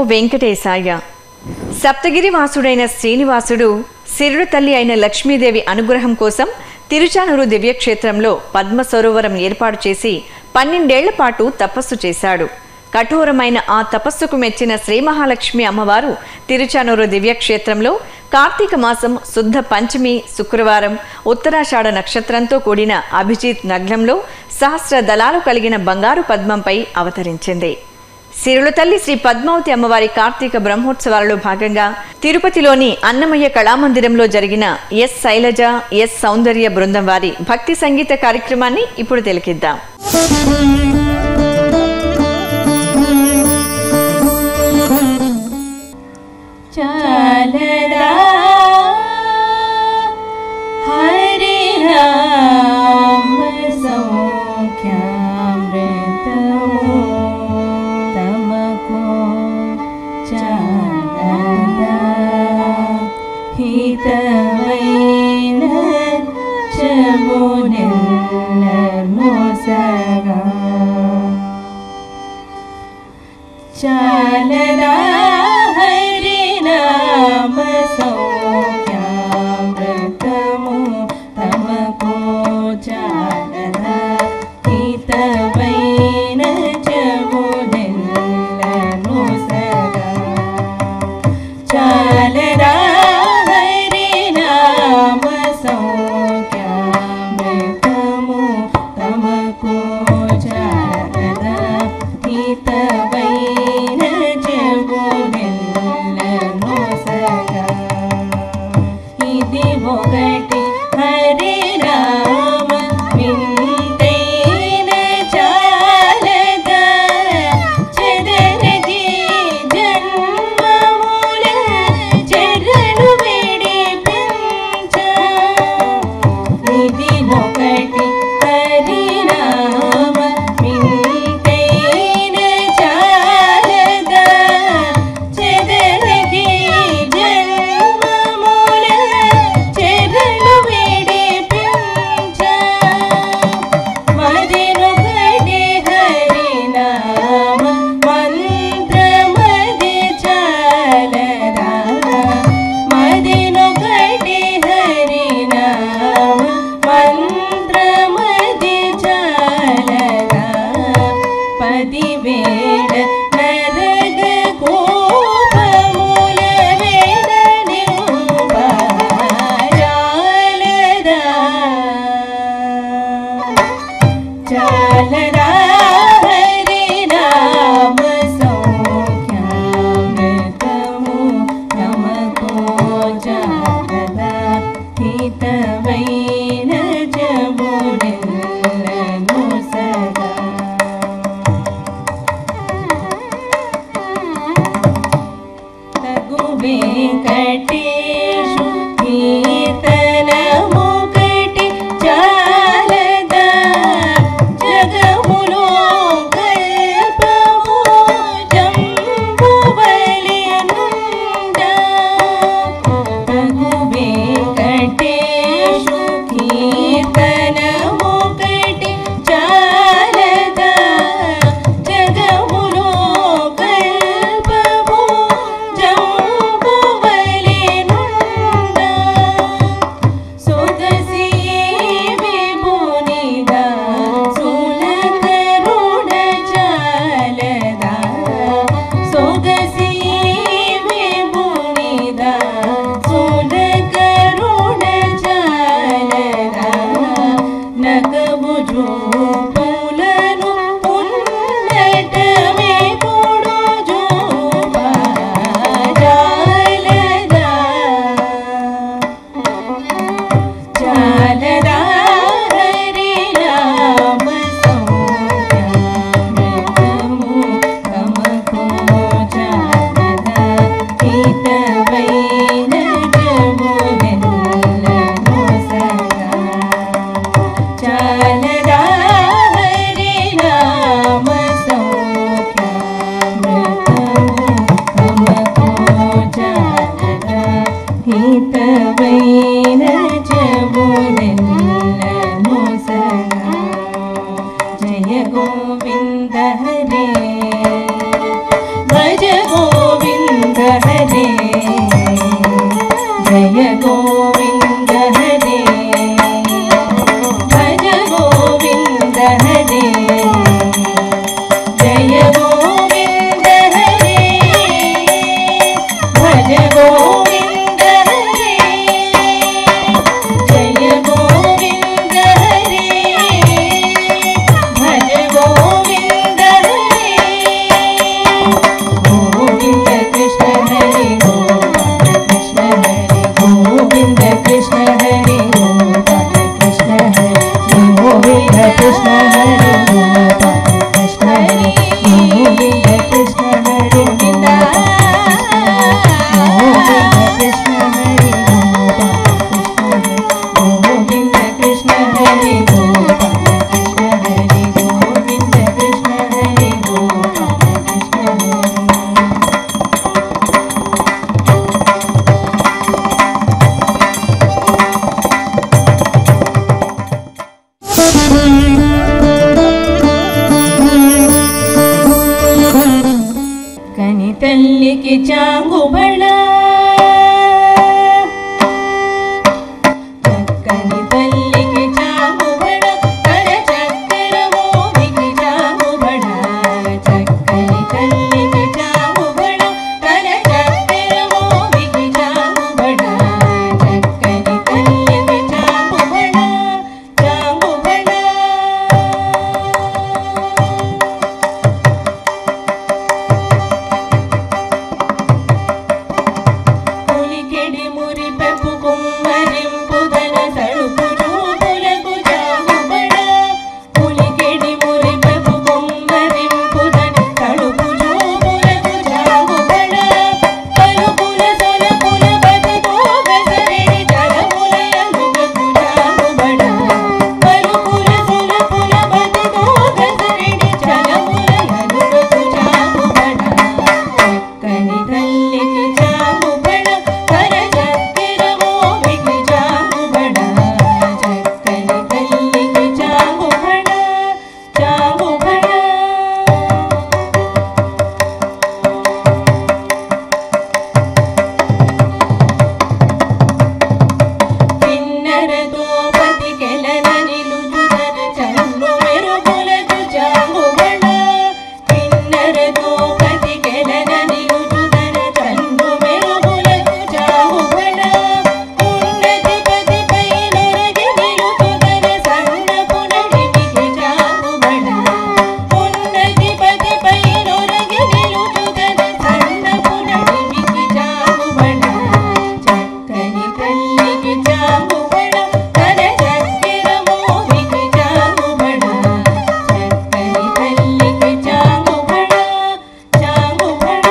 వెంకటేశాయ సప్తగిరి వాసుడైన శ్రీనివాసుడు సిరుడు తల్లి అయిన లక్ష్మీదేవి అనుగ్రహం కోసం తిరుచానూరు దివ్యక్షేత్రంలో పద్మ సరోవరం ఏర్పాటు చేసి పన్నెండేళ్ల పాటు తపస్సు చేశాడు కఠోరమైన ఆ తపస్సుకు మెచ్చిన శ్రీ మహాలక్ష్మి అమ్మవారు తిరుచానూరు దివ్యక్షేత్రంలో కార్తీక మాసం శుద్ధ పంచమి శుక్రవారం ఉత్తరాషాఢ నక్షత్రంతో కూడిన అభిజిత్ నగ్నంలో సహస్ర దళాలు కలిగిన బంగారు పద్మంపై అవతరించింది సిరుల తల్లి శ్రీ పద్మావతి అమ్మవారి కార్తీక బ్రహ్మోత్సవాలలో భాగంగా తిరుపతిలోని అన్నమయ్య కళామందిరంలో జరిగిన ఎస్ శైలజ ఎస్ సౌందర్య బృందం వారి భక్తి సంగీత కార్యక్రమాన్ని ఇప్పుడు తిలకిద్దాం చాలరా హరి రామ సౌఖ్యామృతము తమకు చాలదా హితమైన చెబునెల్లర్మోసగా చాలరా హరి నామ సౌఖ్యామృతము తమకు చాలరా హితమైన చెబుదెల్లను సగా చాలరా హరి నామ సౌఖ్యామృతము తమకు చాలరా హితమైన చెబుదెల్లను సగా ఇది ఒకటి హరి రామ వింతైన చాలదా చెదరగి జన్మముల చెరలు విడిపించ ఇది ఒకటి హరి రామ వింతైన చాలదా చెదరగి జన్మముల చెరలు విడిపించ మదినొకటి హరి నామ మంత్రమది చాలదా మదినొకటి హరి నామ మంత్రమది చాలదా పదివేల నరగ కోపముల వేడని చాలరా హరి రామ సౌఖ్యామృతము నమకో చాలదా హితమైన జబుడెల్లను సదా తగు వెంకటేశు కీర్తనముకటి చాలదా జగములో కల్పము జంబువలెనుండా తగు వెంకటేశు కీర్తనముకటి చాలదా జగములో కల్పము జంబువలెనుండా సోదసి విభునిదా సులకరుణ చాలదా సోదసి విభునిదా సులకరుణ చాలదా నగము జూపులను ఉన్నటమే కొడు జూపా జాలదా చాలదా హరి నామ సౌఖ్యామృతము తమకు చాలదా హితమైన జబుదెల్లను సదా చాలదా హరి నామ సౌఖ్యామృతము తమకు చాలదా హితమైన జబుదెల్లను సదా జయ గోవింద హరే భజ గోవింద కృష్ణ హరి గోపాల కృష్ణ హరి గోవింద కృష్ణ హరి గోపాల కృష్ణ హరి గోవింద కృష్ణ హరి గోపాల కృష్ణ హరి గోవింద కృష్ణ హరి గోపాల కృష్ణ హరి కని తల్లికి చాంగుబళ చక్కని తల్లికి చాంగుబళ కర చక్కెర మోవికి చాంగుబళ చక్కని తల్లికి చాంగుబళ కర చక్కెర మోవికి చాంగుబళ చక్కని తల్లికి చాంగుబళ చాంగుబళ పులికెడి మురి పెప్పు కుమ్మరింపుదన సడుపు చూపులకు జాగుబడ పులికెడి మురి పెప్పు కుమ్మరింపుదన సడుపు చూపులకు జాగుబడ పలుకుల సొలపుల బతుకు గసరిడి తలముల ఎలుగకు జాగుబడ పలుకుల సొలపుల బతుకు గసరిడి చలముల ఎలుగకు జాగుబడ చక్కని తల్లికి చాముబడ కర చక్కెర మోవికి చాముబడ చక్కని తల్లికి చాముబడ చాముబడ కిన్నెరతో పతికెలన నిలుచుదన చంద్రు మెరుగులకు చాంగుబడ కిన్నెరతో పతికెలన నిలుచుదన చంద్రు మెరుగులకు చాంగుబడ ఉన్నతి పతిపై నొరగి నిలుచుదన సన్నపు నడిమికి చాంగుబడ ఉన్నతి పతిపై నొరగి నిలుచుదన సన్నపు నడిమికి చాంగుబడ చక్కని తల్లికి చాముబడ కర చక్కెర మోవికి చాముబడ చక్కని తల్లికి చాముబడ చాముబడ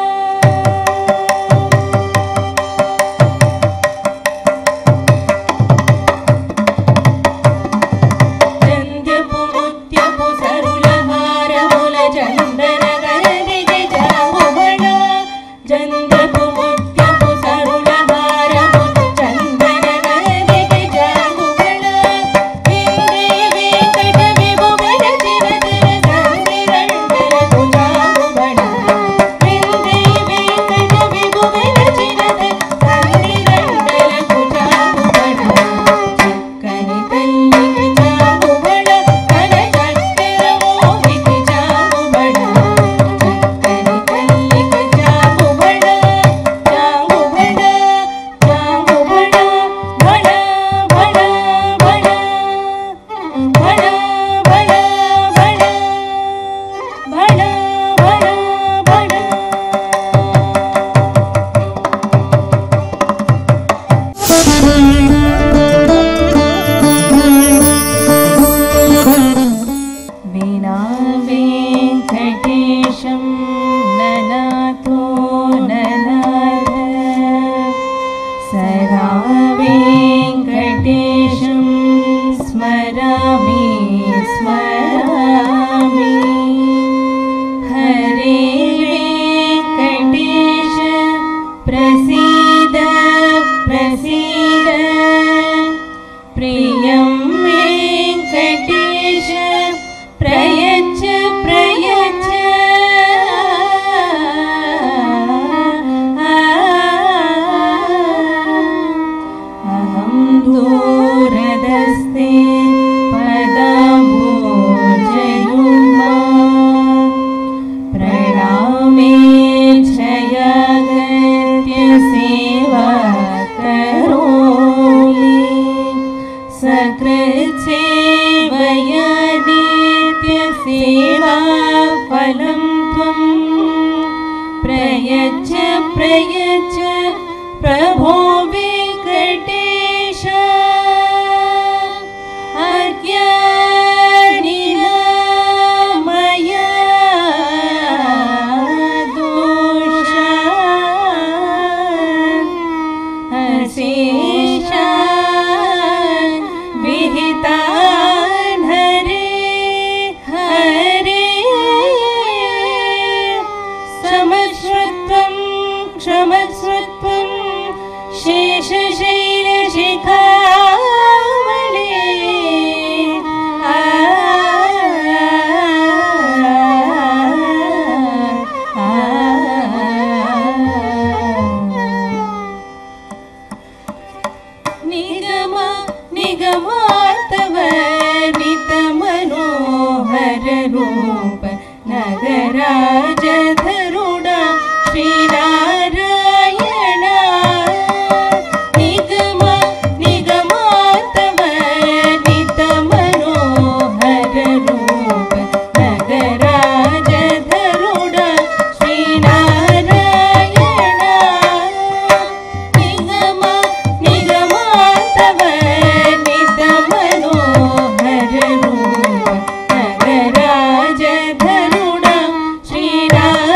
చంద్రపు ముత్యపు సరుల హారముల చందన గరదికి చాముబడ చంద్రపు ముత్యపు సరుల హారముల చందన గరదికి చాముబడ విందే వెంకట విభువన చిరతర సంగిరండలకు చాముబడ విందే వెంకట విభువన చిరతర సంగిరండలకు చాముబడ చక్కని తల్లికి చాముబడ కర చక్కెర మోవికి చాముబడ చక్కని తల్లికి చాముబడ చాముబడ చాముబడ బడ బడ బడ బడ బడ బడ బడ బడ బడ विना वेङ्कटेशं ननाथो ननाथ सदा वेङ्कटेशं स्मरामि स्मरामि हरे वेङ्कटेश प्रसीद प्रसीद प्रियं वेङ्कटेश प्रयच्छ प्रयच्छ अहं दूर अशेषान् विहितान् हरे हरे समश्रुत्वं क्षमस्रुत्वं शेषशैलशिखामणे आ निगम निगमार्तवर्णित मनोहर रूप नगराज धरुडा श्रीनारायण निगम निगमार्तवर्णित मनोहर रूप नगराज धरुडा श्रीनारायण निगम निगमान्तवर्णित मनोहर रूप नगराज धरुण श्रीनारायण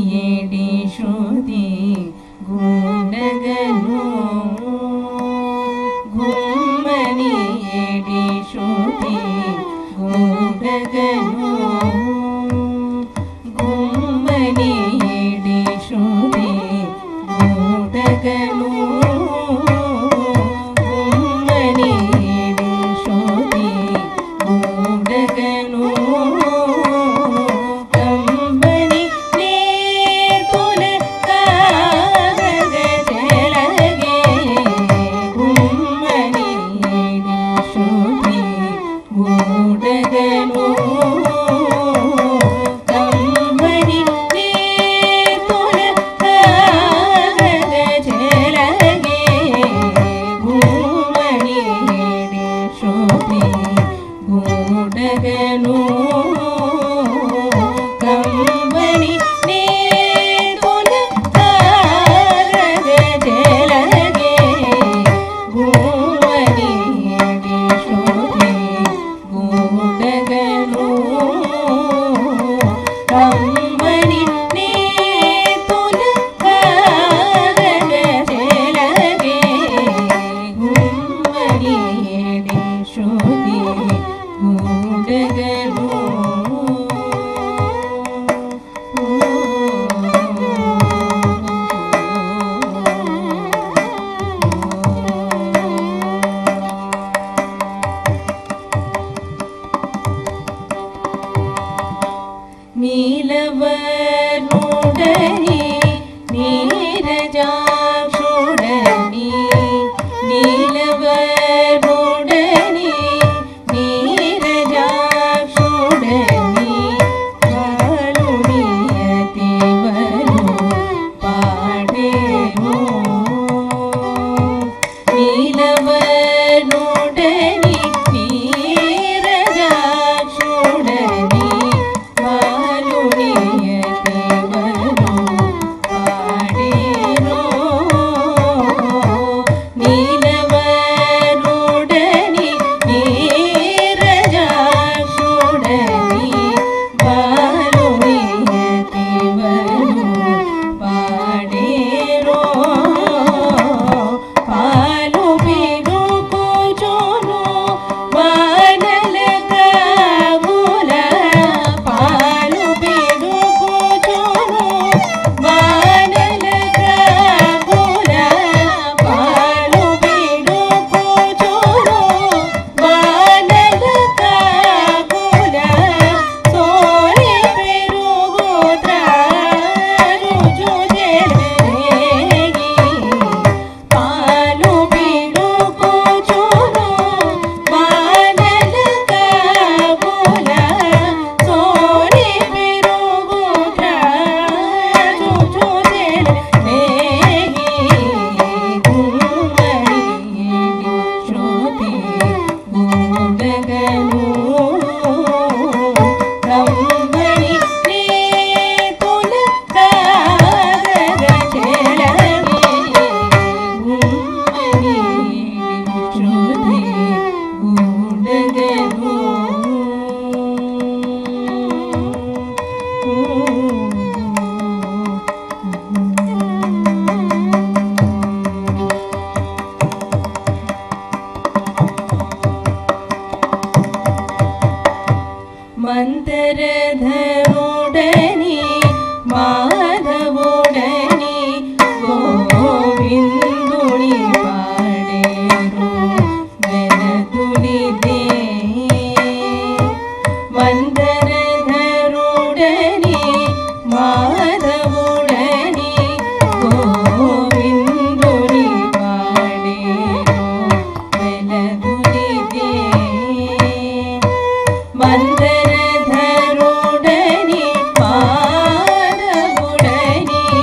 ఏడి శృతి గుండగను గుమ్మని ఏడి శృతి గుండగను గుమ్మని ఏడి శృతి గుండగను గుమ్మని ఏడి శృతి గుండగను కంబని నేతుల కాగగ చెలగే గుమ్మని ఏడి శృతి గుండగను కంబని నేతుల కాగగ చెలగే గుమ్మని ఏడి శృతి గూడగను కంబని నేతుల తారగ జలగే గుమ్మని ఏడి శృతి గూడగను కంబని నేతుల తారగ జలగే గుమ్మని ఏడి శృతి గూడగను నీలవర్ణుడని నీరజాక్షుడని నీలవర్ణుడని నీరజాక్షుడని కాలునియతివరు పాడేమో నీలవర్ణుడని నీరజాక్షుడని కాలునియతివరు పాడేరో నీలవరుడని నీరజాక్షుడని బాలునియతివరు పాడేరో పాలు పెరుగుచును వానల కాగుల పాలు పెరుగుచును వానల కాగుల పాలు పెరుగుచును వానల కాగుల సోని పెరుగు త్రారుజు జలరేగి పాలు పిడుకుచును వానల కాపుల సోని పెరుగు త్రాచుచు జలరేగి గుమ్మడి శృతి గుండగను కమ్మడి నేతుల కాగగ చెలగే గుమ్మడి శృతి గుండగను మంతరధరుడని మాధవుడని గోవిందుని పాడేరు వెనతులిదే మందరధరుడని మాధవుడని గోవిందుని పాడేరు వెనతులిదే మందరధరుడని మాధవుడని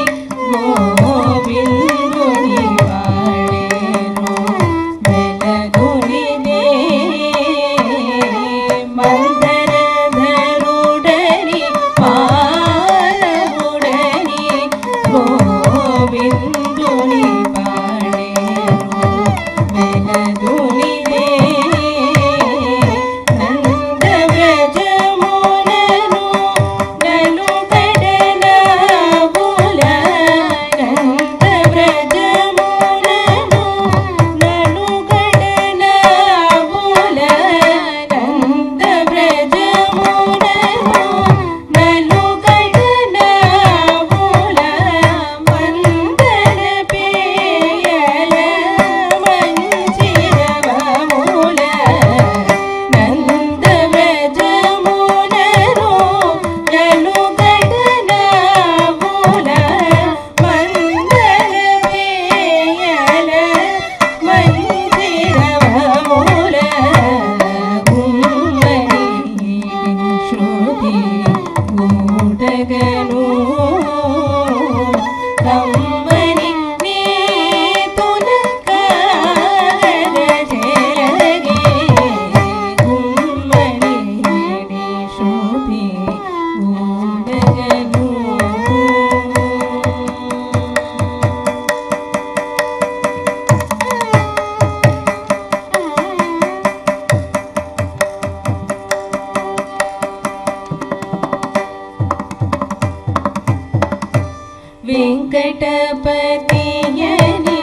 వెంకటపతియని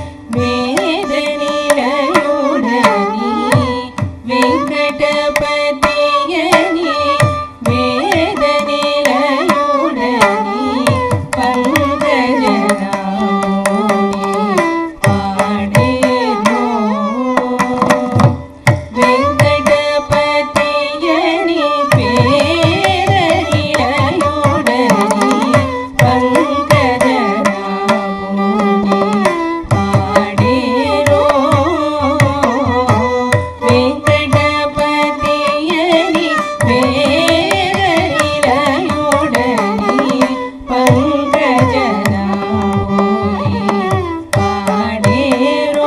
వేదనిలయుడని వెంకటపతియని వేదనిలయుడని పంకజనామోని పాడేనో వెంకటపతియని పేరనిలయుడని పంకజనామోని పాడేరో వెంకటపతియని పేరనిలయుడని పంకజనామోని పాడేరో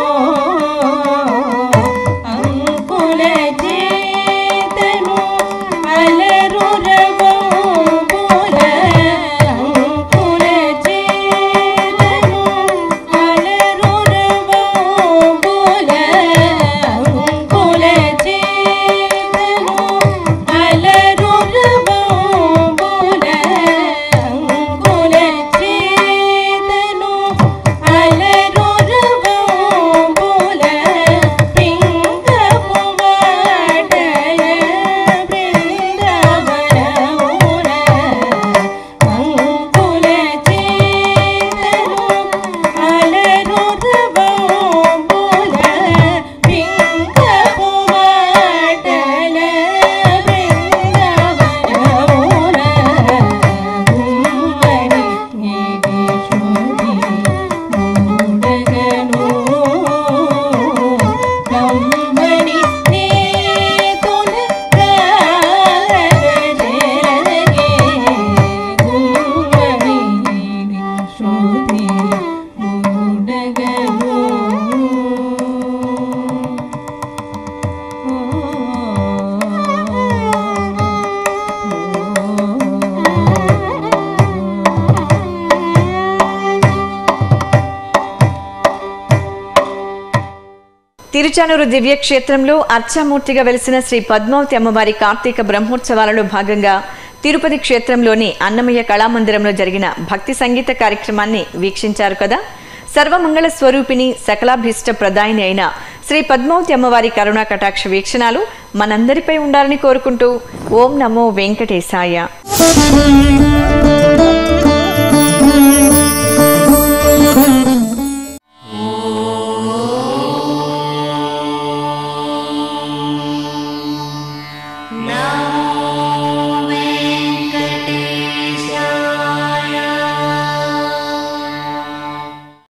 అంకుల చేతను అలరు రవంబుల అంకుల చేతను అలరు రవంబుల అంకుల చేతను అలరు రవంబుల అంకుల చేతను అలరు రవంబుల పింగపు వాడల బృందావనమున అంకుల చేతను అలరు రవంబుల పింగపు వాడల బృందావనమున గుమ్మడి నిధిశుడి మూడగను కమ్మని నేతుల రాగజలగే గుమ్మడి నిధిశుడి మూడగను తిరుచానూరు దివ్యక్షేత్రంలో అర్చామూర్తిగా వెలిసిన శ్రీ పద్మావతి అమ్మవారి కార్తీక బ్రహ్మోత్సవాలలో భాగంగా తిరుపతి క్షేత్రంలోని అన్నమయ్య కళామందిరంలో జరిగిన భక్తి సంగీత కార్యక్రమాన్ని వీక్షించారు కదా సర్వమంగళ స్వరూపిణి సకలాభీష్ట ప్రదాయిని అయిన శ్రీ పద్మావతి అమ్మవారి కరుణా కటాక్ష వీక్షణాలు మనందరిపై ఉండాలని కోరుకుంటూ ఓం నమో వెంకటేశాయ